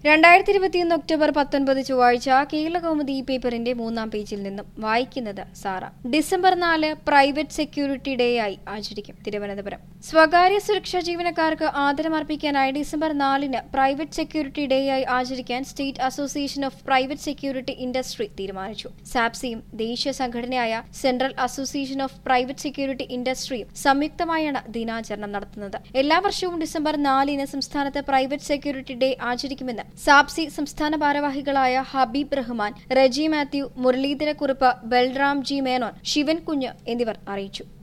രണ്ടായിരത്തി ഇരുപത്തിയൊന്ന് ഒക്ടോബർ പത്തൊൻപത് ചൊവ്വാഴ്ച കേരളകൗമുദി ഈ പേപ്പറിന്റെ മൂന്നാം പേജിൽ നിന്നും വായിക്കുന്നത് സാറ ഡിസംബർ നാല് പ്രൈവറ്റ് സെക്യൂരിറ്റി ഡേ ആയി ആചരിക്കും തിരുവനന്തപുരം സ്വകാര്യ സുരക്ഷാ ജീവനക്കാർക്ക് ആദരമർപ്പിക്കാനായി ഡിസംബർ നാലിന് പ്രൈവറ്റ് സെക്യൂരിറ്റി ഡേ ആയി ആചരിക്കാൻ state association of private security industry തീരുമാനിച്ചു സാപ്സിയും ദേശീയ സംഘടനയായ central association of private security ഇൻഡസ്ട്രിയും സംയുക്തമായാണ് ദിനാചരണം നടത്തുന്നത് എല്ലാ വർഷവും ഡിസംബർ നാലിന് സംസ്ഥാനത്ത് പ്രൈവറ്റ് സെക്യൂരിറ്റി ഡേ ആചരിക്കുമെന്ന് സാപ്സി സംസ്ഥാന ഭാരവാഹികളായ ഹബീബ് റഹ്മാൻ റജി മാത്യു മുരളീധരക്കുറുപ്പ് ബൽറാം ജി മേനോൻ ശിവൻ കുഞ്ഞ് എന്നിവർ അറിയിച്ചു